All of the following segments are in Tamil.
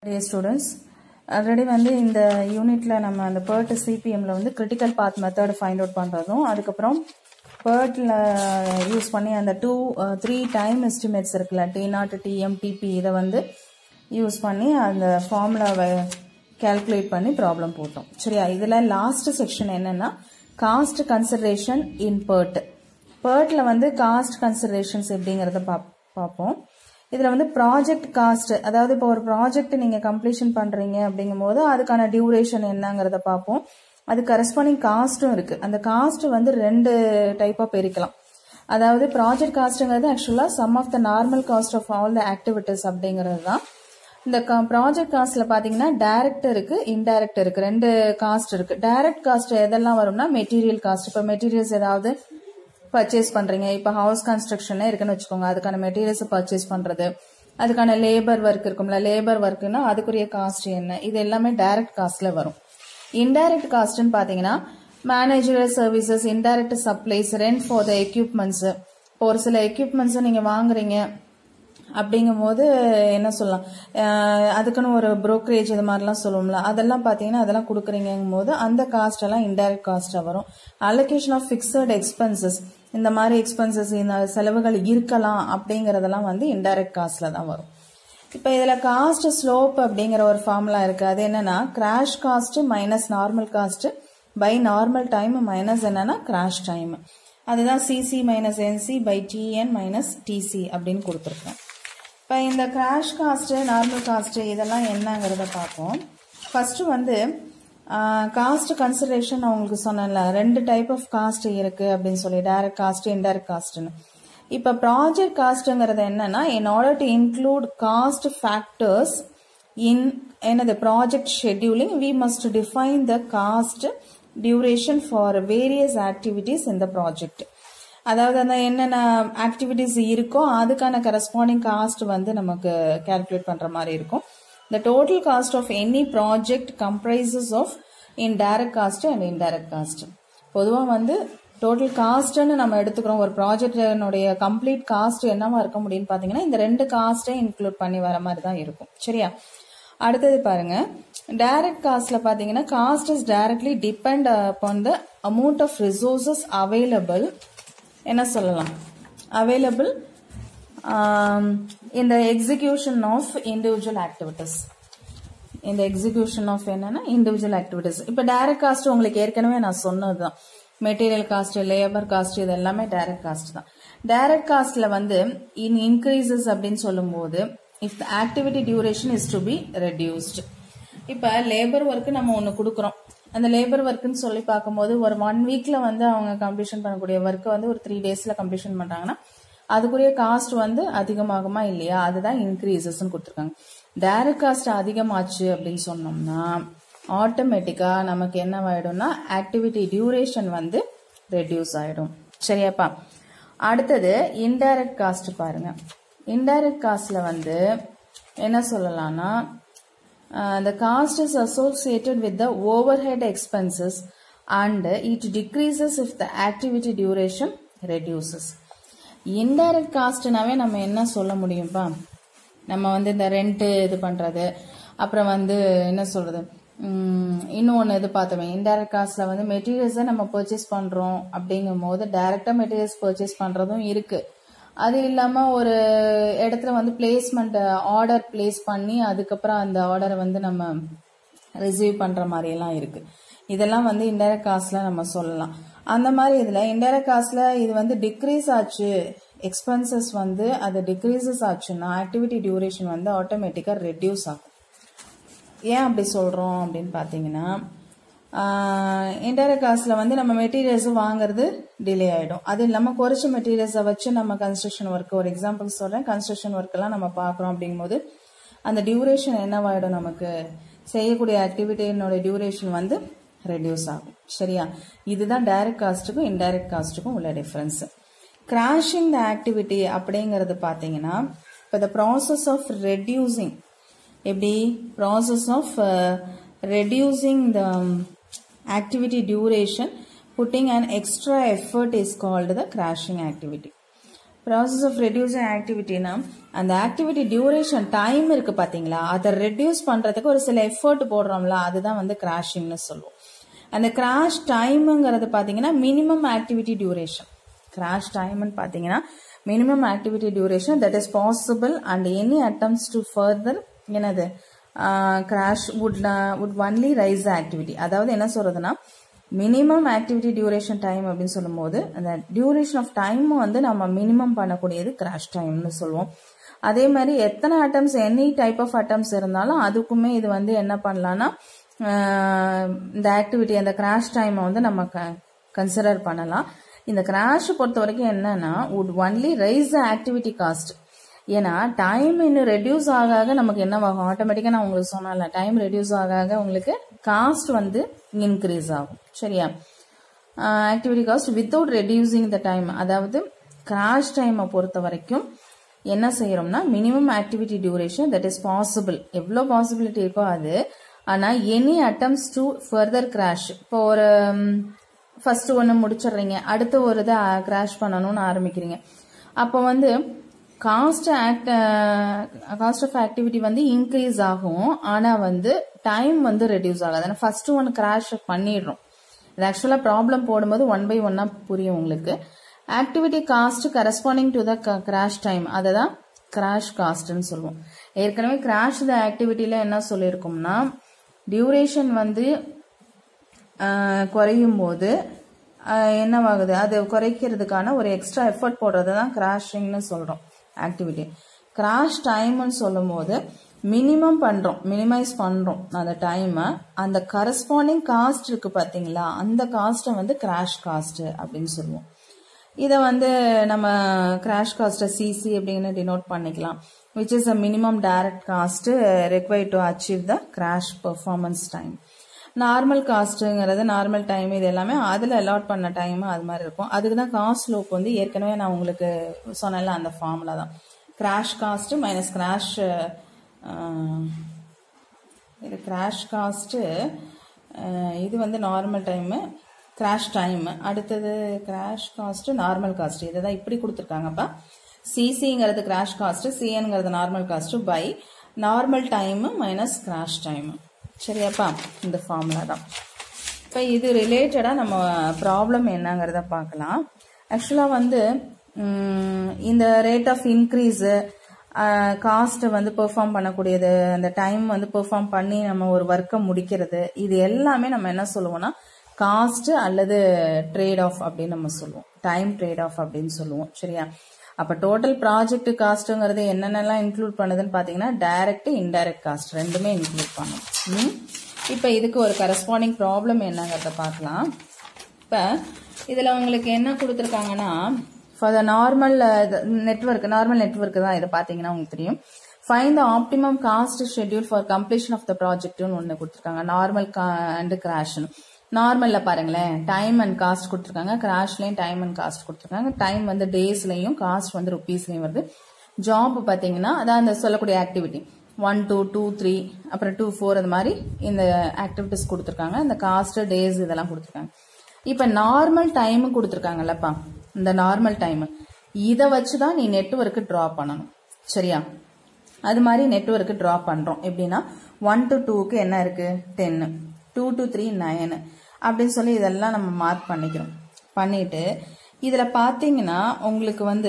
டியர் ஸ்டூடெண்ட்ஸ் ஆல்ரெடி வந்து இந்த யூனிட்ல நம்ம அந்த பேர்ட் சிபிஎம்ல வந்து critical path method find out பண்ணுறதும் அதுக்கப்புறம் பேர்ட்டில் யூஸ் பண்ணி அந்த டூ த்ரீ டைம் எஸ்டிமேட்ஸ் இருக்குல்ல டி நாட் டிஎம் டிபி இதை வந்து யூஸ் பண்ணி அந்த ஃபார்முலாவை கேல்குலேட் பண்ணி ப்ராப்ளம் போட்டோம் சரியா இதில் லாஸ்ட் செக்ஷன் என்னன்னா காஸ்ட் கன்சிடரேஷன் இன் பேர்ட் பேர்ட்டில் வந்து காஸ்ட் கன்சிடரேஷன்ஸ் எப்படிங்கிறத பாப் பார்ப்போம் இதில் வந்து ப்ராஜெக்ட் காஸ்ட் அதாவது இப்போ ஒரு ப்ராஜெக்ட் நீங்கள் கம்ப்ளீஷன் பண்ணுறீங்க அப்படிங்கும்போது அதுக்கான டியூரேஷன் என்னங்கிறத பார்ப்போம் அது கரஸ்பாண்டிங் காஸ்ட்டும் இருக்குது அந்த காஸ்ட் வந்து ரெண்டு டைப்பாக பிரிக்கலாம் அதாவது ப்ராஜெக்ட் காஸ்ட்டுங்கிறது ஆக்சுவலாக sum of the normal cost of all the activities அப்படிங்கிறது தான் இந்த ப்ராஜெக்ட் காஸ்ட்ல பாத்தீங்கன்னா டைரக்ட் இருக்கு இன்டைரக்ட் இருக்கு ரெண்டு காஸ்ட் இருக்கு டைரக்ட் காஸ்ட் எதெல்லாம் வரும்னா மெட்டீரியல் காஸ்ட் இப்போ மெட்டீரியல்ஸ் ஏதாவது பர்ச்சேஸ் பண்றீங்க இப்போ ஹவுஸ் கன்ஸ்ட்ரக்ஷனே இருக்குன்னு வச்சுக்கோங்க அதுக்கான மெட்டீரியல்ஸ் பர்ச்சேஸ் பண்றது அதுக்கான லேபர் ஒர்க் இருக்கும்ல லேபர் ஒர்க்குன்னா அதுக்குரிய காஸ்ட் என்ன இது எல்லாமே டைரக்ட் காஸ்ட்ல வரும் இன்டைரக்ட் காஸ்ட்னு பாத்தீங்கன்னா managerial services indirect supplies rent for the equipments இப்போ ஒரு சில எக்யூப்மெண்ட்ஸ் நீங்க வாங்குறீங்க அப்படிங்கும்போது என்ன சொல்லலாம் அதுக்குன்னு ஒரு புரோக்கரேஜ் இது மாதிரிலாம் சொல்லுவோம்ல அதெல்லாம் பார்த்தீங்கன்னா அதெல்லாம் கொடுக்குறீங்கும் போது அந்த காஸ்ட் எல்லாம் இன்டைரக்ட் காஸ்ட்டாக வரும் அலோகேஷன் ஆஃப் ஃபிக்ஸட் எக்ஸ்பென்சஸ் இந்த மாதிரி எக்ஸ்பென்சஸ் இந்த செலவுகள் இருக்கலாம் அப்படிங்கறதெல்லாம் வந்து இன்டைரக்ட் காஸ்ட்ல தான் வரும் இப்போ இதில் காஸ்ட் ஸ்லோப் அப்படிங்கிற ஒரு ஃபார்முலா இருக்கு அது என்னன்னா crash cost minus normal cost by normal time minus என்னன்னா கிராஷ் டைம் அதுதான் CC minus NC by TN minus TC அப்படின்னு கொடுத்துருக்கேன் இப்போ இந்த கிராஷ் காஸ்ட்டு நார்மல் காஸ்ட்டு இதெல்லாம் என்னங்கிறத பார்ப்போம் ஃபஸ்ட்டு வந்து காஸ்ட் கன்சிடரேஷன் நான் உங்களுக்கு சொன்னேன்ல ரெண்டு டைப் ஆஃப் காஸ்ட் இருக்கு அப்படின்னு சொல்லி டைரக்ட் காஸ்ட் இன்டைரக்ட் காஸ்ட்னு இப்போ ப்ராஜெக்ட் காஸ்ட்டுங்கிறது என்னன்னா in order to include cost factors in என்னது project scheduling we must define the cost duration for various activities இந்த ப்ராஜெக்ட் அதாவது அந்த என்னென்ன ஆக்டிவிட்டிஸ் இருக்கோ அதுக்கான கரஸ்பாண்டிங் காஸ்ட் வந்து நமக்கு கேல்குலேட் பண்ற மாதிரி இருக்கும் the total cost of any project comprises of in direct cost and indirect cost பொதுவாக வந்து டோட்டல் காஸ்ட்னு நம்ம எடுத்துக்கிறோம் ஒரு ப்ராஜெக்டினுடைய கம்ப்ளீட் காஸ்ட் என்னவா இருக்க முடியும்னு பார்த்தீங்கன்னா இந்த ரெண்டு காஸ்ட்டை இன்க்ளூட் பண்ணி வர மாதிரி தான் இருக்கும் சரியா அடுத்தது பாருங்க டைரக்ட் காஸ்ட்ல பாத்தீங்கன்னா cost is directly depend upon the amount of resources available என்ன சொல்லலாம் அவைலபிள் இந்த எக்ஸிக்யூஷன் ஆஃப் இண்டிவிஜுவல் ஆக்டிவிட்டிஸ் இந்த எக்ஸிக்யூஷன் ஆஃப் என்னன்னா இண்டிவிஜுவல் ஆக்டிவிட்டிஸ் இப்போ டைரக்ட் காஸ்ட் உங்களுக்கு ஏற்கனவே நான் சொன்னது தான் மெட்டீரியல் காஸ்ட் லேபர் காஸ்ட் இது எல்லாமே டைரக்ட் காஸ்ட் தான் டைரக்ட் காஸ்ட்ல வந்து இன் இன்க்ரீசஸ் அப்படின்னு சொல்லும்போது if the activity duration is to be reduced இப்போ லேபர் ஒர்க்கு நம்ம ஒன்று கொடுக்குறோம் அந்த லேபர் ஒர்க்குன்னு சொல்லி பார்க்கும்போது ஒரு ஒன் வீக்ல வந்து அவங்க கம்ப்ளீஷன் பண்ணக்கூடிய ஒர்க்கை வந்து ஒரு த்ரீ டேஸ்ல கம்ப்ளீஷன் பண்றாங்கன்னா அதுக்குரிய காஸ்ட் வந்து அதிகமாகுமா இல்லையா அதுதான் இன்க்ரீசஸ்ன்னு கொடுத்துருக்காங்க டைரக்ட் காஸ்ட் அதிகமாச்சு அப்படின்னு சொன்னோம்னா ஆட்டோமேட்டிக்கா நமக்கு என்ன ஆயிடும்னா ஆக்டிவிட்டி டியூரேஷன் வந்து ரெடியூஸ் ஆயிடும் சரியாப்பா அடுத்தது இன்டைரக்ட் காஸ்ட் பாருங்க இன்டைரக்ட் காஸ்ட்ல வந்து என்ன சொல்லலாம்னா the cost is associated with the overhead expenses and it decreases if the activity duration reduces. Indirect காஸ்ட்னாவே நம்ம என்ன சொல்ல முடியும்ப்பா நம்ம வந்து இந்த ரெண்ட் இது பண்றது அப்புறம் வந்து என்ன சொல்றது இன்னொன்று இது பார்த்தோமே இன்டைரக்ட் காஸ்ட்ல வந்து மெட்டீரியல்ஸை நம்ம பர்ச்சேஸ் பண்றோம் அப்படிங்கும் போது டைரக்டா மெட்டீரியல்ஸ் பர்ச்சேஸ் பண்றதும் இருக்கு அது இல்லாமல் ஒரு இடத்துல வந்து பிளேஸ்மெண்ட் ஆர்டர் பிளேஸ் பண்ணி அதுக்கப்புறம் அந்த ஆர்டரை வந்து நம்ம ரிசீவ் பண்ணுற மாதிரியெல்லாம் இருக்கு இதெல்லாம் வந்து இன்டைரக்ட் காஸ்ட்ல நம்ம சொல்லலாம் அந்த மாதிரி இதில் இன்டைரக்ட் காஸ்ட்ல இது வந்து டிக்ரீஸ் ஆச்சு எக்ஸ்பென்சஸ் வந்து அது டிக்ரீசஸ் ஆச்சுன்னா ஆக்டிவிட்டி டியூரேஷன் வந்து ஆட்டோமேட்டிக்காக ரெடியூஸ் ஆகும் ஏன் அப்படி சொல்கிறோம் அப்படின்னு பார்த்தீங்கன்னா இன்டைரக்ட் காஸ்ட்ல வந்து நம்ம மெட்டீரியல்ஸ் வாங்குறது டிலே ஆயிடும் அது இல்லாமல் குறைச்ச மெட்டீரியல்ஸை வச்சு நம்ம கன்ஸ்ட்ரக்ஷன் ஒர்க் ஒரு எக்ஸாம்பிள் சொல்றேன் கன்ஸ்ட்ரக்ஷன் ஒர்க் எல்லாம் நம்ம பார்க்குறோம் அப்படிங்கும்போது அந்த டியூரேஷன் என்னவாயிடும் நமக்கு செய்யக்கூடிய ஆக்டிவிட்டியினோட டியூரேஷன் வந்து ரெடியூஸ் ஆகும் சரியா இதுதான் டைரக்ட் காஸ்ட்டுக்கும் இன்டைரக்ட் காஸ்ட்டுக்கும் உள்ள டிஃபரன்ஸ் கிராஷிங் த ஆக்டிவிட்டி அப்படிங்கிறது பார்த்தீங்கன்னா இப்போ த ப்ராசஸ் ஆஃப் ரெடியூசிங் எப்படி process of reducing the activity duration putting an extra effort is called the crashing activity process of reducing ஆக்டிவிட்டினா அந்த ஆக்டிவிட்டி டியூரேஷன் டைம் இருக்கு பாத்தீங்களா அதை ரெடியூஸ் பண்றதுக்கு ஒரு சில எஃபர்ட் போடுறோம்ல அதுதான் வந்து கிராஷிங்னு சொல்லுவோம் அந்த கிராஷ் டைமுங்கிறது பாத்தீங்கன்னா மினிமம் ஆக்டிவிட்டி டியூரேஷன் கிராஷ் டைம்னு பாத்தீங்கன்னா minimum activity duration that is possible and any attempts to further என்னது crash would would only raise activity அதாவது என்ன சொல்றதுன்னா மினிமம் ஆக்டிவிட்டி டியூரேஷன் டைம் அப்படின்னு சொல்லும்போது அந்த டியூரேஷன் ஆஃப் டைம் வந்து நம்ம மினிமம் பண்ணக்கூடியது கிராஷ் டைம்னு சொல்லுவோம் அதே மாதிரி எத்தனை attempts any type of attempts இருந்தாலும் அதுக்குமே இது வந்து என்ன பண்ணலாம்னா இந்த ஆக்டிவிட்டி அந்த கிராஷ் டைமை வந்து நம்ம கன்சிடர் பண்ணலாம் இந்த கிராஷ் பொறுத்த வரைக்கும் என்னன்னா would only raise activity cost ஏன்னா டைம் இன்னும் ரெடியூஸ் ஆக ஆக நமக்கு என்ன ஆகும் ஆட்டோமேட்டிக்காக நான் உங்களுக்கு சொன்னல டைம் ரெடியூஸ் ஆக ஆக உங்களுக்கு காஸ்ட் வந்து இன்க்ரீஸ் ஆகும் சரியா activity cost without reducing the time அதாவது கிராஷ் டைமை பொறுத்த வரைக்கும் என்ன செய்யறோம்னா minimum activity duration that is possible எவ்வளோ பாசிபிலிட்டி இருக்கோ அது ஆனால் any attempts to further crash இப்போ ஒரு ஃபர்ஸ்ட் ஒன்று முடிச்சிடுறீங்க அடுத்த ஒரு இதை கிராஷ் பண்ணணும்னு ஆரம்பிக்கிறீங்க அப்போ வந்து cost act cost of activity வந்து இன்க்ரீஸ் ஆகும் ஆனால் வந்து டைம் வந்து ரெடியூஸ் ஆகாது ஆனால் ஃபர்ஸ்ட் ஒன் கிராஷ் பண்ணிடுறோம் இது ஆக்சுவலாக ப்ராப்ளம் போடும்போது ஒன் பை ஒன்னாக புரியும் உங்களுக்கு activity cost corresponding to the crash time அதை தான் கிராஷ் காஸ்ட்னு சொல்லுவோம் ஏற்கனவே கிராஷ் த ஆக்டிவிட்டியில் என்ன சொல்லியிருக்கோம்னா டியூரேஷன் வந்து குறையும் போது என்னவாகுது அது குறைக்கிறதுக்கான ஒரு எக்ஸ்ட்ரா எஃபர்ட் போடுறது தான் கிராஷிங்னு சொல்கிறோம் ஆக்டிவிட்டி கிராஷ் டைம்னு சொல்லும் போது மினிமம் பண்ணுறோம் மினிமைஸ் பண்ணுறோம் அந்த டைமை அந்த கரஸ்பாண்டிங் காஸ்ட் இருக்கு பார்த்தீங்களா அந்த காஸ்ட்டை வந்து கிராஷ் காஸ்ட் அப்படின்னு சொல்லுவோம் இதை வந்து நம்ம கிராஷ் காஸ்ட்டை சிசி அப்படின்னு டினோட் பண்ணிக்கலாம் which is a minimum direct cost required to achieve the crash performance time normal காஸ்ட்டுங்கிறது நார்மல் டைம் இது எல்லாமே அதில் அலாட் பண்ண டைம் அது மாதிரி இருக்கும் அதுக்கு தான் காஸ்ட் லோப் வந்து ஏற்கனவே நான் உங்களுக்கு சொன்னேன்ல அந்த ஃபார்முலா தான் கிராஷ் காஸ்ட் மைனஸ் கிராஷ் இது கிராஷ் காஸ்ட்டு இது வந்து நார்மல் டைமு கிராஷ் டைம் அடுத்தது கிராஷ் காஸ்ட் நார்மல் காஸ்ட் இதை தான் இப்படி கொடுத்துருக்காங்கப்பா சிசிங்கிறது கிராஷ் காஸ்ட் சிஎன்கிறது normal cost by normal time minus crash time சரியாப்பா இந்த ஃபார்முலா தான் இப்போ இது ரிலேட்டடாக நம்ம ப்ராப்ளம் என்னங்கிறத பார்க்கலாம் ஆக்சுவலாக வந்து இந்த ரேட் ஆஃப் இன்க்ரீஸு காஸ்ட்டை வந்து பெர்ஃபார்ம் பண்ணக்கூடியது அந்த டைம் வந்து பெர்ஃபார்ம் பண்ணி நம்ம ஒரு ஒர்க்கை முடிக்கிறது இது எல்லாமே நம்ம என்ன சொல்லுவோம்னா காஸ்ட் அல்லது ட்ரேட் ஆஃப் அப்படின்னு நம்ம சொல்லுவோம் டைம் ட்ரேட் ஆஃப் அப்படின்னு சொல்லுவோம் சரியா அப்போ டோட்டல் ப்ராஜெக்ட் காஸ்ட்டுங்கிறது என்னென்னலாம் இன்க்ளூட் பண்ணுதுன்னு பார்த்தீங்கன்னா டைரக்ட் இன்டைரக்ட் காஸ்ட் ரெண்டுமே இன்க்ளூட் பண்ணும் இப்போ இதுக்கு ஒரு கரஸ்பாண்டிங் ப்ராப்ளம் என்னங்கிறத பார்க்கலாம் இப்போ இதில் உங்களுக்கு என்ன கொடுத்துருக்காங்கன்னா for the normal network normal network தான் இதை பார்த்தீங்கன்னா உங்களுக்கு தெரியும் find the optimum cost schedule for completion of the ப்ராஜெக்ட்னு ஒன்று கொடுத்துருக்காங்க நார்மல் அண்ட் கிராஷ்னு நார்மலில் பாருங்களேன் டைம் அண்ட் காஸ்ட் கொடுத்துருக்காங்க கிராஷ்லேயும் டைம் அண்ட் காஸ்ட் கொடுத்துருக்காங்க டைம் வந்து டேஸ்லையும் காஸ்ட் வந்து ருபீஸ்லையும் வருது ஜாப் பார்த்தீங்கன்னா அதான் அந்த சொல்லக்கூடிய activity one two two three அப்புறம் டூ ஃபோர் அது மாதிரி இந்த ஆக்டிவிட்டிஸ் கொடுத்துருக்காங்க இந்த காஸ்ட் டேஸ் இதெல்லாம் கொடுத்துருக்காங்க இப்போ நார்மல் டைம் கொடுத்துருக்காங்கல்லப்பா இந்த நார்மல் டைம் இதை வச்சு தான் நீ நெட்ஒர்க்கு ட்ரா பண்ணணும் சரியா அது மாதிரி நெட்ஒர்க்கு ட்ரா பண்ணுறோம் எப்படின்னா ஒன் டு டூக்கு என்ன இருக்கு டென்னு டூ டு த்ரீ நைனு அப்படின்னு சொல்லி இதெல்லாம் நம்ம மார்க் பண்ணிக்கிறோம் பண்ணிட்டு இதில் பார்த்தீங்கன்னா உங்களுக்கு வந்து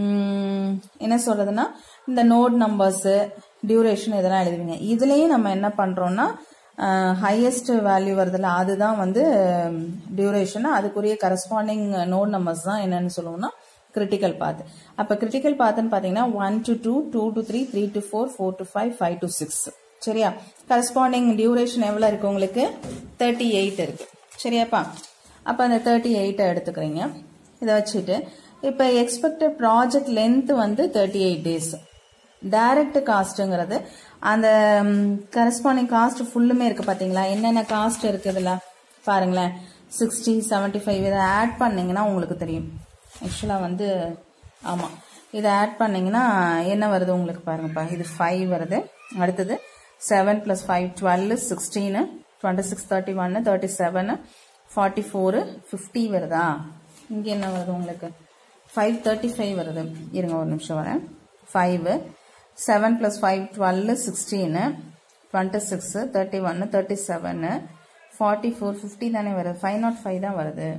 என்ன சொல்றதுன்னா இந்த நோட் நம்பர்ஸு டியூரேஷன் இதெல்லாம் எழுதுவீங்க இதுலேயும் நம்ம என்ன பண்ணுறோம்னா ஹையஸ்ட் வேல்யூ வருதுல்ல அதுதான் வந்து டியூரேஷன் அதுக்குரிய கரஸ்பாண்டிங் நோட் நம்பர்ஸ் தான் என்னன்னு சொல்லுவோம்னா கிரிட்டிக்கல் பாத் அப்போ கிரிட்டிக்கல் பாத்துன்னு பார்த்தீங்கன்னா one to two two to three three to four four to five five to six சரியா கரஸ்பாண்டிங் டியூரேஷன் எவ்வளோ இருக்கு உங்களுக்கு தேர்ட்டி எயிட் இருக்கு சரியாப்பா அப்போ அந்த தேர்ட்டி எயிட்டை எடுத்துக்கிறீங்க இதை வச்சுட்டு இப்போ எக்ஸ்பெக்டட் ப்ராஜெக்ட் லென்த் வந்து தேர்ட்டி எயிட் டேஸ் டைரக்ட் காஸ்ட்டுங்கிறது அந்த கரஸ்பாண்டிங் காஸ்ட் ஃபுல்லுமே இருக்கு பார்த்தீங்களா என்னென்ன காஸ்ட் இருக்குதுல்ல பாருங்களேன் சிக்ஸ்டி செவன்ட்டி ஃபைவ் இதை ஆட் பண்ணீங்கன்னா உங்களுக்கு தெரியும் ஆக்சுவலாக வந்து ஆமாம் இதை ஆட் பண்ணீங்கன்னா என்ன வருது உங்களுக்கு பாருங்கப்பா இது ஃபைவ் வருது அடுத்தது seven plus five twelve sixteen twenty six thirty ஒன்னு thirty seven forty four fifty வருதா இங்கே என்ன வருது உங்களுக்கு ஃபைவ் தேர்ட்டி ஃபைவ் வருது இருங்க ஒரு நிமிஷம் வரேன் five seven plus five twelve sixteen twenty six thirty ஒன்று thirty seven forty four fifty தானே வருது ஃபைவ் நாட் ஃபைவ் தான் வருது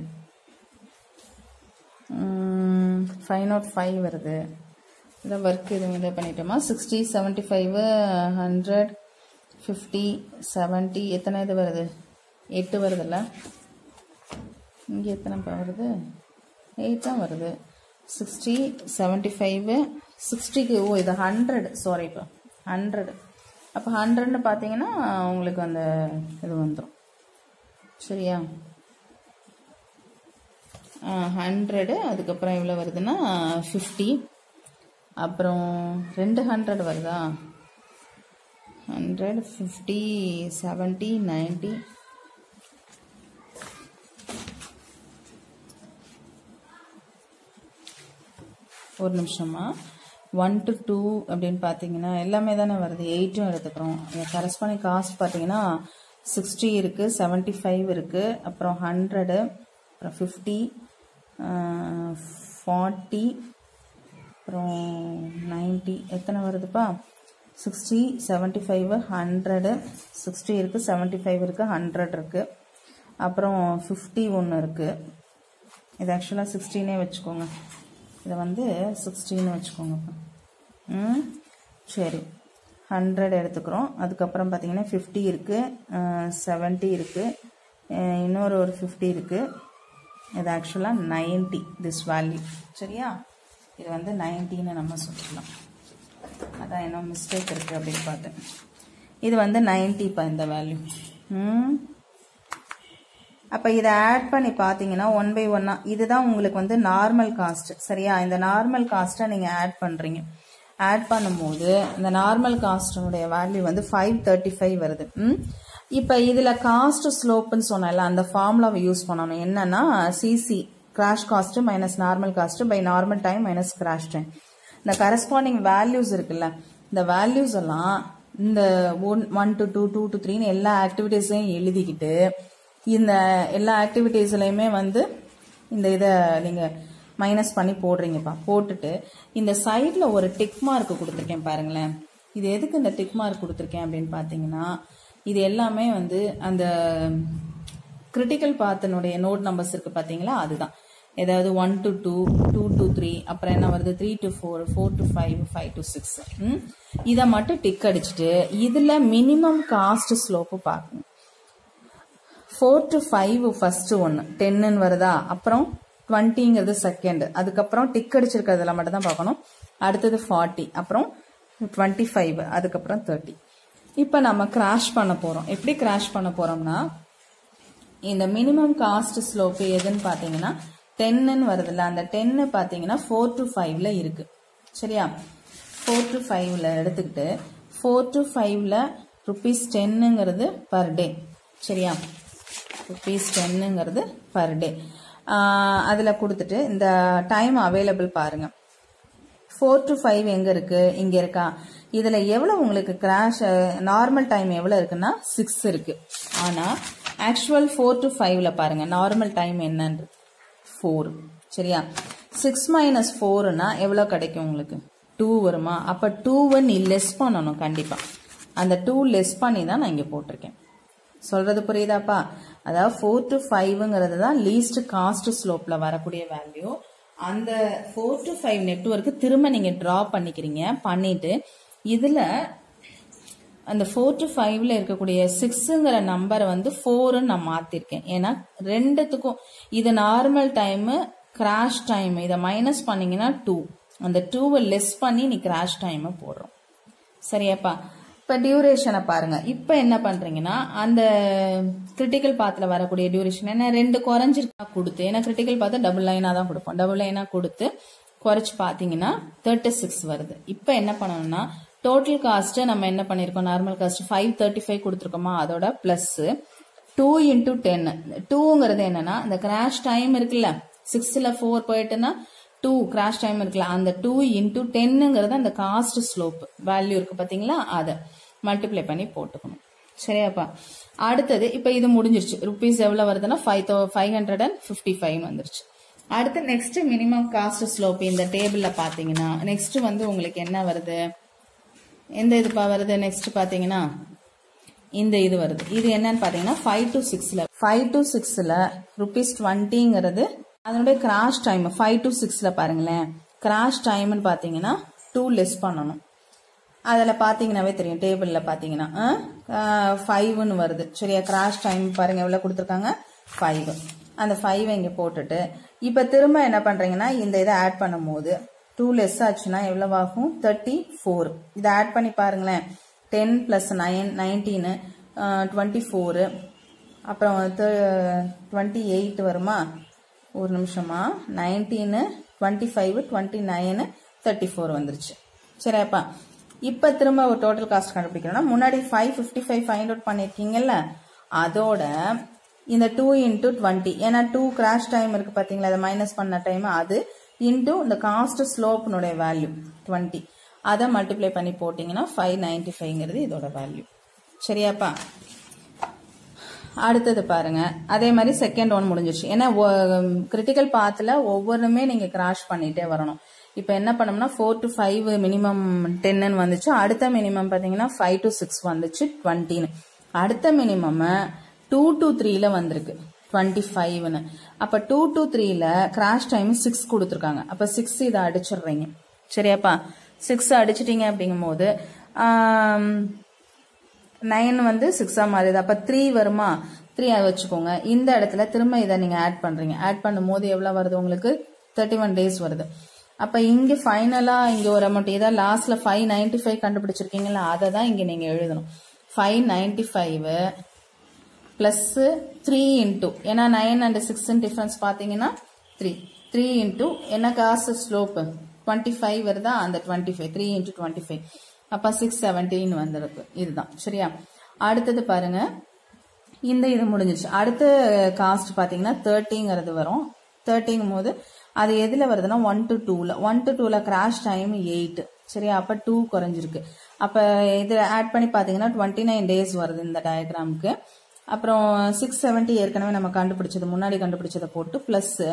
ஃபைவ் நாட் ஃபைவ் வருது இதான் ஒர்க் எதுவும் இதை பண்ணிட்டோமா sixty seventy five hundred fifty seventy எத்தனை இது வருது எட்டு வருதுல்ல இங்கே எத்தனைப்பா வருது எயிட் தான் வருது சிக்ஸ்டி செவன்ட்டி ஃபைவு சிக்ஸ்டிக்கு ஓ இது ஹண்ட்ரட் சாரிப்பா ஹண்ட்ரட் அப்போ ஹண்ட்ரட்னு பார்த்தீங்கன்னா உங்களுக்கு அந்த இது வந்துடும் சரியா ஹண்ட்ரடு அதுக்கப்புறம் எவ்வளோ வருதுன்னா ஃபிஃப்டி அப்புறம் ரெண்டு ஹண்ட்ரட் வருதா ஹண்ட்ரட் ஃபிஃப்டி செவன்ட்டி நைன்ட்டி ஒரு நிமிஷமா ஒன் டு டூ அப்படின்னு பார்த்தீங்கன்னா எல்லாமே தானே வருது எயிட்டும் எடுத்துக்கிறோம் கரஸ்பாண்டிங் காஸ்ட் பார்த்தீங்கன்னா சிக்ஸ்டி இருக்குது செவன்ட்டி ஃபைவ் இருக்குது அப்புறம் ஹண்ட்ரடு அப்புறம் ஃபிஃப்டி ஃபார்ட்டி அப்புறம் நைன்ட்டி எத்தனை வருதுப்பா sixty seventy five hundred sixty இருக்குது செவன்ட்டி ஃபைவ் இருக்குது ஹண்ட்ரட் இருக்குது அப்புறம் ஃபிஃப்டி ஒன்று இருக்குது இது ஆக்சுவலாக சிக்ஸ்டீனே வச்சுக்கோங்க இதை வந்து சிக்ஸ்டீன்னு வச்சுக்கோங்கப்பா ம் சரி ஹண்ட்ரட் எடுத்துக்கிறோம் அதுக்கப்புறம் பார்த்தீங்கன்னா ஃபிஃப்டி இருக்குது செவன்ட்டி இருக்குது இன்னொரு ஒரு ஃபிஃப்டி இருக்குது இது ஆக்சுவலாக நைன்ட்டி திஸ் வேல்யூ சரியா இது வந்து நைன்ட்டின்னு நம்ம சொல்லிக்கலாம் அதான் என்ன மிஸ்டேக் இருக்குது அப்படின்னு பார்த்தேன் இது வந்து நைன்ட்டிப்பா இந்த வேல்யூ ம் அப்போ இதை ஆட் பண்ணி பார்த்தீங்கன்னா ஒன் பை ஒன்னா இதுதான் உங்களுக்கு வந்து நார்மல் காஸ்ட் சரியா இந்த நார்மல் காஸ்ட்டை நீங்கள் ஆட் பண்ணுறீங்க ஆட் பண்ணும்போது இந்த நார்மல் காஸ்டனுடைய வேல்யூ வந்து ஃபைவ் தேர்ட்டி ஃபைவ் வருது ம் இப்போ இதில் காஸ்ட் ஸ்லோப்புன்னு சொன்னல அந்த ஃபார்முலாவை யூஸ் பண்ணணும் என்னன்னா CC crash cost minus normal cost by normal time minus crash time இந்த கரஸ்பாண்டிங் வேல்யூஸ் இருக்குல்ல இந்த வேல்யூஸ் எல்லாம் இந்த one one to two two to த்ரீன்னு எல்லா ஆக்டிவிட்டீஸையும் எழுதிக்கிட்டு இந்த எல்லா ஆக்டிவிட்டீஸ்லையுமே வந்து இந்த இதை நீங்கள் மைனஸ் பண்ணி போடுறீங்கப்பா போட்டுட்டு இந்த சைடில் ஒரு டிக் மார்க் கொடுத்துருக்கேன் பாருங்களேன் இது எதுக்கு இந்த டிக் மார்க் கொடுத்துருக்கேன் அப்படின்னு பார்த்தீங்கன்னா இது எல்லாமே வந்து அந்த கிரிட்டிக்கல் பாத்தினுடைய நோட் நம்பர்ஸ் இருக்கு பார்த்தீங்களா அதுதான் ஏதாவது one to two two to three அப்புறம் என்ன வருது three to four four to five five to six இதை மட்டும் டிக் அடிச்சுட்டு இதில் மினிமம் காஸ்ட் ஸ்லோப்பு பார்க்கணும் ஃபோர் டு ஃபைவ் ஃபர்ஸ்ட் ஒன்று டென்னு வருதா அப்புறம் டுவெண்ட்டிங்கிறது செகண்ட் அதுக்கப்புறம் டிக் அடிச்சிருக்கிறதுல மட்டும் தான் பார்க்கணும் அடுத்தது ஃபார்ட்டி அப்புறம் டுவெண்ட்டி ஃபைவ் அதுக்கப்புறம் தேர்ட்டி இப்போ நம்ம கிராஷ் பண்ண போகிறோம் எப்படி கிராஷ் பண்ண போகிறோம்னா இந்த மினிமம் காஸ்ட் ஸ்லோப்பு எதுன்னு பார்த்தீங்கன்னா டென்னு வருதுல்ல அந்த டென்னு பார்த்தீங்கன்னா ஃபோர் டு ஃபைவ்ல இருக்கு சரியா ஃபோர் டு ஃபைவ்ல எடுத்துக்கிட்டு ஃபோர் டு ஃபைவ்ல ருபீஸ் டென்னுங்கிறது பர் டே சரியா ருபீஸ் டென்னுங்கிறது பர் டே அதில் கொடுத்துட்டு இந்த டைம் அவைலபிள் பாருங்க ஃபோர் டு ஃபைவ் எங்கே இருக்கு இங்கே இருக்கா இதில் எவ்வளோ உங்களுக்கு கிராஷ் நார்மல் டைம் எவ்வளோ இருக்குன்னா சிக்ஸ் இருக்கு ஆனால் ஆக்சுவல் ஃபோர் டு ஃபைவ்ல பாருங்க நார்மல் டைம் என்னன்னு ஃபோர் சரியா சிக்ஸ் மைனஸ் ஃபோர்னா எவ்வளோ கிடைக்கும் உங்களுக்கு டூ வருமா அப்போ டூவை நீ லெஸ் பண்ணணும் கண்டிப்பாக அந்த டூ லெஸ் பண்ணி தான் நான் இங்கே போட்டிருக்கேன் சொல்றது புரியுதாப்பா அதாவது ஃபோர் டு ஃபைவ்ங்கிறது தான் லீஸ்ட் காஸ்ட் ஸ்லோப்ல வரக்கூடிய வேல்யூ அந்த ஃபோர் டு ஃபைவ் நெட்ஒர்க்கு திரும்ப நீங்க டிரா பண்ணிக்கிறீங்க பண்ணிட்டு இதுல அந்த ஃபோர் டு ஃபைவ்ல இருக்கக்கூடிய சிக்ஸுங்கிற நம்பரை வந்து ஃபோர்னு நான் மாத்திருக்கேன் ஏன்னா ரெண்டுத்துக்கும் இது நார்மல் டைமு கிராஷ் டைம் இதை மைனஸ் பண்ணீங்கன்னா டூ அந்த டூவை லெஸ் பண்ணி நீ கிராஷ் டைமை போடுறோம் சரியாப்பா இப்போ டியூரேஷனை பாருங்க இப்போ என்ன பண்றீங்கன்னா அந்த கிரிட்டிக்கல் பாத்துல வரக்கூடிய டியூரேஷன் என்ன ரெண்டு குறைஞ்சிருக்கா கொடுத்து ஏன்னா கிரிட்டிக்கல் பார்த்து டபுள் லைனாக தான் கொடுப்போம் டபுள் லைனாக கொடுத்து குறைச்சு பார்த்தீங்கன்னா தேர்ட்டி சிக்ஸ் வருது இப்போ என்ன பண்ணணும்னா டோட்டல் காஸ்ட் நம்ம என்ன பண்ணிருக்கோம் normal cost five thirty five கொடுத்துருக்கோமா அதோட பிளஸ் டூ இன்டூ டென் டூங்கிறது என்னன்னா இந்த கிராஷ் டைம் இருக்குல்ல சிக்ஸ்ல ஃபோர் போயிட்டுன்னா டூ கிராஷ் டைம் இருக்குல்ல அந்த டூ இன்டூ டென்னுங்கிறது அந்த காஸ்ட் ஸ்லோப் வேல்யூ இருக்கு பாத்தீங்களா அதை மல்டிப்ளை பண்ணி போட்டுக்கணும் சரியாப்பா அடுத்தது இப்போ இது முடிஞ்சிருச்சு ருபீஸ் எவ்வளோ வருதுன்னா ஃபைவ் தௌ five hundred and fifty five வந்துருச்சு அடுத்து நெக்ஸ்ட் மினிமம் காஸ்ட் ஸ்லோப் இந்த டேபிள்ல பாத்தீங்கன்னா நெக்ஸ்ட் வந்து உங்களுக்கு என்ன வருது எந்த இது பா வருது நெக்ஸ்ட் பாத்தீங்கன்னா இந்த இது வருது இது என்னன்னு பாத்தீங்கன்னா ஃபைவ் டு சிக்ஸ்ல ஃபைவ் டு சிக்ஸ்ல ருபீஸ் டுவெண்ட்டிங்கிறது அதனுடைய கிராஷ் டைம் ஃபைவ் டு சிக்ஸ்ல பாருங்களேன் கிராஷ் டைம்னு பாத்தீங்கன்னா டூ லெஸ் பண்ணணும் அதில் பார்த்தீங்கன்னாவே தெரியும் டேபிளில் பார்த்தீங்கன்னா ஃபைவ்னு வருது சரியா கிராஷ் டைம் பாருங்க எவ்வளோ கொடுத்துருக்காங்க ஃபைவ் அந்த ஃபைவை இங்கே போட்டுட்டு இப்போ திரும்ப என்ன பண்ணுறீங்கன்னா இந்த இதை ஆட் பண்ணும்போது டூ லெஸ் ஆச்சுன்னா எவ்வளோ ஆகும் தேர்ட்டி ஃபோர் இதை ஆட் பண்ணி பாருங்களேன் ten plus nine nineteen twenty four அப்புறம் டுவெண்ட்டி எயிட் வருமா ஒரு நிமிஷமா nineteen twenty five twenty nine thirty four வந்துருச்சு சரியாப்பா இப்போ திரும்ப ஒரு டோட்டல் காஸ்ட் கண்டுபிடிக்கணும்னா முன்னாடி five fifty five find out பண்ணியிருக்கீங்கல்ல அதோட இந்த டூ இன்டூ டுவெண்ட்டி ஏன்னா டூ கிராஷ் டைம் இருக்கு பார்த்தீங்களா அதை மைனஸ் பண்ண டைம் அது இன்டூ இந்த காஸ்ட் ஸ்லோப்னுடைய வேல்யூ டுவெண்ட்டி அதை மல்டிப்ளை பண்ணி போட்டிங்கன்னா ஃபைவ் நைன்டி ஃபைவ்ங்கிறது இதோட வேல்யூ சரியாப்பா அடுத்தது பாருங்க அதே மாதிரி செகண்ட் ஒன் முடிஞ்சிருச்சு ஏன்னா கிரிட்டிக்கல் பாத்தில் ஒவ்வொன்றுமே நீங்கள் கிராஷ் பண்ணிட்டே வரணும் இப்போ என்ன பண்ணோம்னா ஃபோர் டு ஃபைவ் மினிமம் டென்னு வந்துச்சு அடுத்த மினிமம் பார்த்தீங்கன்னா ஃபைவ் டு சிக்ஸ் வந்துச்சு டுவெண்ட்டின்னு அடுத்த மினிமம் டூ டு த்ரீல வந்திருக்கு டுவெண்ட்டி ஃபைவ்னு அப்போ டூ டு த்ரீல கிராஷ் டைம் சிக்ஸ் கொடுத்துருக்காங்க அப்போ சிக்ஸ் இதை அடிச்சிடுறீங்க சரியாப்பா சிக்ஸ் அடிச்சிட்டீங்க அப்படிங்கும்போது நைன் வந்து சிக்ஸா மாறுது அப்போ த்ரீ வருமா த்ரீ வச்சுக்கோங்க இந்த இடத்துல திரும்ப இதை நீங்கள் ஆட் பண்ணுறீங்க ஆட் பண்ணும்போது எவ்வளோ வருது உங்களுக்கு தேர்ட்டி ஒன் டேஸ் வருது அப்போ இங்கே ஃபைனலாக இங்கே ஒரு அமௌண்ட் இதான் லாஸ்ட்டில் ஃபைவ் நைன்டி ஃபைவ் கண்டுபிடிச்சிருக்கீங்களா அதை தான் இங்கே நீங்கள் எழுதணும் five ninety five plus three into ஏன்னா நைன் அண்ட் சிக்ஸ்ன்னு டிஃப்ரென்ஸ் பார்த்தீங்கன்னா த்ரீ த்ரீ இன்ட்டு என்ன காசு ஸ்லோப்பு டுவெண்ட்டி ஃபைவ் வருதா அந்த twenty five three into twenty five அப்போ சிக்ஸ் செவன்டீன் வந்திருக்கு இதுதான் சரியா அடுத்தது பாருங்க இந்த இது முடிஞ்சிருச்சு அடுத்த காஸ்ட் பார்த்தீங்கன்னா தேர்ட்டிங்கிறது வரும் தேர்ட்டிங்கும் போது அது எதில் வருதுன்னா ஒன் டு டூவில் ஒன் டு டூவில் கிராஷ் டைம் எயிட் சரியா அப்போ டூ குறைஞ்சிருக்கு அப்போ இது ஆட் பண்ணி பார்த்தீங்கன்னா டுவெண்ட்டி நைன் டேஸ் வருது இந்த டயக்ராமுக்கு அப்புறம் சிக்ஸ் செவன்ட்டி ஏற்கனவே நம்ம கண்டுபிடிச்சது முன்னாடி கண்டுபிடிச்சதை போட்டு ப்ளஸ்ஸு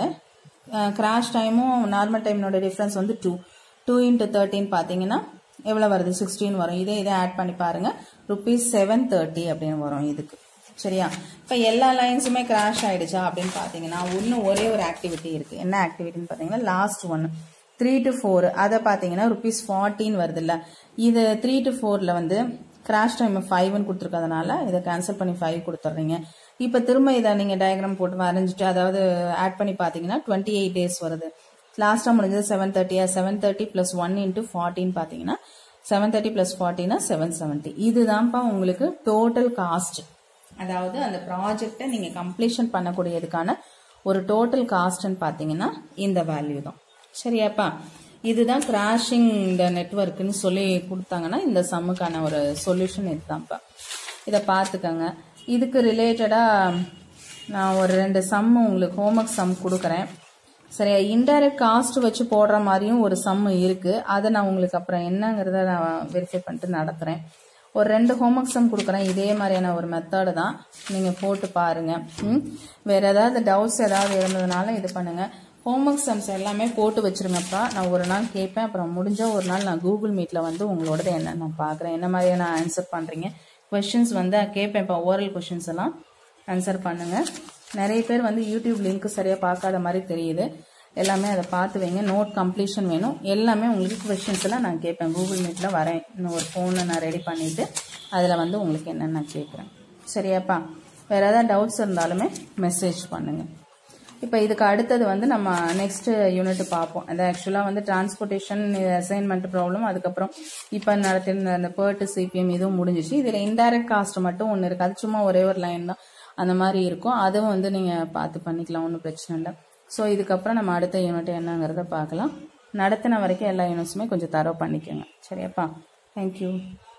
கிராஷ் டைமும் நார்மல் டைமினோட டிஃப்ரென்ஸ் வந்து டூ டூ இன்ட்டு தேர்ட்டின் பார்த்தீங்கன்னா எவ்வளோ வருது சிக்ஸ்டீன் வரும் இதே இதே ஆட் பண்ணி பாருங்க ருபீஸ் செவன் தேர்ட்டி அப்படின்னு வரும் இதுக்கு சரியா இப்போ எல்லா லைன்ஸுமே கிராஷ் ஆயிடுச்சா அப்படின்னு பார்த்தீங்கன்னா இன்னும் ஒரே ஒரு ஆக்டிவிட்டி இருக்கு என்ன ஆக்டிவிட்டின்னு பார்த்தீங்கன்னா லாஸ்ட் ஒன்று த்ரீ டு ஃபோர் அதை பார்த்தீங்கன்னா ருபீஸ் ஃபார்ட்டின் வருது இல்லை இது த்ரீ டு ஃபோரில் வந்து கிராஷ் டைம் ஃபைவ்னு கொடுத்துருக்கறதுனால இதை கேன்சல் பண்ணி ஃபைவ் கொடுத்துட்றீங்க இப்போ திரும்ப இதை நீங்கள் டயக்ராம் போட்டு வரைஞ்சிட்டு அதாவது ஆட் பண்ணி பார்த்தீங்கன்னா டுவெண்ட்டி எயிட் டேஸ் வருது லாஸ்ட்டாக முடிஞ்சது செவன் தேர்ட்டியா seven thirty plus one into fourteen பார்த்தீங்கன்னா செவன் தேர்ட்டி ப்ளஸ் ஃபார்ட்டினா செவன் செவன்ட்டி இதுதான்ப்பா உங்களுக்கு டோட்டல் காஸ்ட் அதாவது அந்த ப்ராஜெக்டை நீங்கள் கம்ப்ளீஷன் பண்ணக்கூடியதுக்கான ஒரு டோட்டல் காஸ்ட்னு பார்த்தீங்கன்னா இந்த வேல்யூ தான் சரியாப்பா இதுதான் கிராஷிங் இந்த நெட்ஒர்க்குன்னு சொல்லி கொடுத்தாங்கன்னா இந்த சம்முக்கான ஒரு சொல்யூஷன் இதுதான்ப்பா இதை பார்த்துக்கங்க இதுக்கு ரிலேட்டடாக நான் ஒரு ரெண்டு சம் உங்களுக்கு ஹோம்ஒர்க் சம் கொடுக்குறேன் சரியா இன்டைரக்ட் காஸ்ட் வச்சு போடுற மாதிரியும் ஒரு சம் இருக்கு அதை நான் உங்களுக்கு அப்புறம் என்னங்கிறத நான் வெரிஃபை பண்ணிட்டு நடத்துறேன் ஒரு ரெண்டு ஹோம்ஒர்க் சம் கொடுக்குறேன் இதே மாதிரியான ஒரு மெத்தடு தான் நீங்கள் போட்டு பாருங்க ம் வேற ஏதாவது டவுட்ஸ் ஏதாவது இருந்ததுனால இது பண்ணுங்க ஹோம்ஒர்க் சம்ஸ் எல்லாமே போட்டு வச்சிருங்கப்பா நான் ஒரு நாள் கேட்பேன் அப்புறம் முடிஞ்ச ஒரு நாள் நான் கூகுள் மீட்டில் வந்து உங்களோடது என்ன நான் பார்க்குறேன் என்ன மாதிரியான ஆன்சர் பண்ணுறீங்க கொஷின்ஸ் வந்து கேட்பேன் இப்போ ஓரல் கொஷின்ஸ் எல்லாம் ஆன்சர் பண்ணுங்க நிறைய பேர் வந்து யூடியூப் லிங்க் சரியாக பார்க்காத மாதிரி தெரியுது எல்லாமே அதை பார்த்து வைங்க நோட் கம்ப்ளீஷன் வேணும் எல்லாமே உங்களுக்கு கொஷின்ஸ் எல்லாம் நான் கேட்பேன் கூகுள் மீட்டில் வரேன் இன்னும் ஒரு ஃபோனை நான் ரெடி பண்ணிவிட்டு அதில் வந்து உங்களுக்கு என்னென்ன நான் கேட்குறேன் சரியாப்பா வேறு ஏதாவது டவுட்ஸ் இருந்தாலுமே மெசேஜ் பண்ணுங்கள் இப்போ இதுக்கு அடுத்தது வந்து நம்ம நெக்ஸ்ட் யூனிட் பார்ப்போம் அது ஆக்சுவலாக வந்து டிரான்ஸ்போர்ட்டேஷன் அசைன்மெண்ட் ப்ராப்ளம் அதுக்கப்புறம் இப்போ நடத்தின அந்த பேர்ட்டு சிபிஎம் இதுவும் முடிஞ்சிச்சு இதில் இன்டைரக்ட் காஸ்ட் மட்டும் ஒன்று இருக்குது அது சும்மா ஒரே ஒரு லைன் தான் அந்த மாதிரி இருக்கும் அதுவும் வந்து நீங்கள் பார்த்து பண்ணிக்கலாம் ஒன்றும் பிரச்சனை இல்லை ஸோ இதுக்கப்புறம் நம்ம அடுத்த யூனிட் என்னங்கிறத பார்க்கலாம் நடத்தின வரைக்கும் எல்லா யூனிட்ஸுமே கொஞ்சம் தரவு பண்ணிக்கோங்க சரியாப்பா தேங்க்யூ